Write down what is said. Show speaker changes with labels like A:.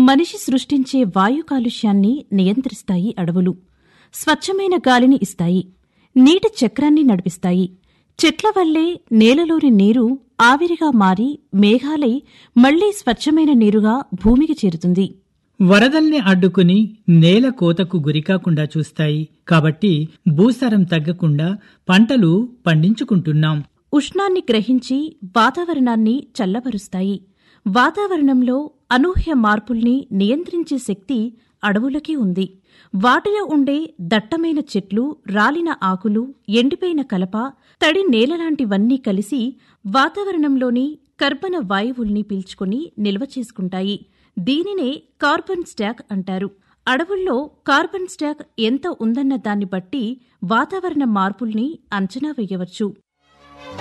A: మనిషి సృష్టించే వాయు కాలుష్యాన్ని నియంత్రిస్తాయి అడవులు స్వచ్ఛమైన గాలిని ఇస్తాయి నీటి చక్రాన్ని నడిపిస్తాయి చెట్ల వల్లే నేలలోని నీరు ఆవిరిగా మారి మేఘాలై మళ్లీ స్వచ్ఛమైన నీరుగా భూమికి చేరుతుంది
B: వరదల్ని అడ్డుకుని నేల కోతకు గురికాకుండా చూస్తాయి కాబట్టి భూసారం తగ్గకుండా పంటలు పండించుకుంటున్నాం
A: ఉష్ణాన్ని గ్రహించి వాతావరణాన్ని చల్లబరుస్తాయి వాతావరణంలో అనూహ్య మార్పుల్ని నియంత్రించే శక్తి అడవులకి ఉంది వాటిలో ఉండే దట్టమైన చెట్లు రాలిన ఆకులు ఎండిపోయిన కలప తడి నేలలాంటివన్నీ కలిసి వాతావరణంలోని కర్బన వాయువుల్ని పీల్చుకుని నిల్వ చేసుకుంటాయి దీనినే కార్బన్ స్టాక్ అంటారు అడవుల్లో కార్బన్ స్టాక్ ఎంత ఉందన్న దాన్ని బట్టి వాతావరణ మార్పుల్ని అంచనా వేయవచ్చు